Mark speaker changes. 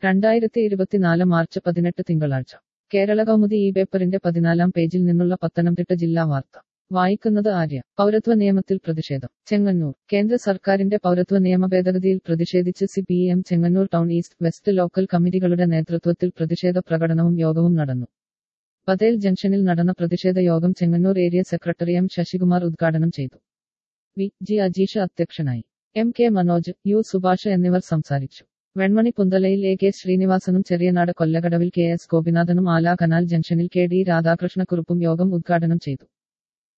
Speaker 1: രണ്ടായിരത്തി ഇരുപത്തിനാല് മാർച്ച് പതിനെട്ട് തിങ്കളാഴ്ച കേരള കൗമുദി ഈ പേപ്പറിന്റെ പതിനാലാം പേജിൽ നിന്നുള്ള പത്തനംതിട്ട ജില്ലാ വാർത്ത വായിക്കുന്നത് ആര്യ പൗരത്വ നിയമത്തിൽ പ്രതിഷേധം ചെങ്ങന്നൂർ കേന്ദ്ര സർക്കാരിന്റെ പൗരത്വ നിയമ ഭേദഗതിയിൽ പ്രതിഷേധിച്ച് C P M Chengannur town east west local കമ്മിറ്റികളുടെ നേതൃത്വത്തിൽ പ്രതിഷേധ പ്രകടനവും യോഗവും നടന്നു പതേൽ ജംഗ്ഷനിൽ നടന്ന പ്രതിഷേധ യോഗം Chengannur area secretary M Sasikumar ഉദ്ഘാടനം ചെയ്തു വി ജി അജീഷ് അധ്യക്ഷനായി M K Manoj U Subhash എന്നിവർ സംസാരിച്ചു വെൺമണി പുന്തലയിൽ എ കെ ശ്രീനിവാസനും ചെറിയനാട് കൊല്ലകടവിൽ കെ എസ് ഗോപിനാഥനും ആലാ കനാൽ ജംഗ്ഷനിൽ കെ ഡി രാധാകൃഷ്ണക്കുറുപ്പും യോഗം ഉദ്ഘാടനം ചെയ്തു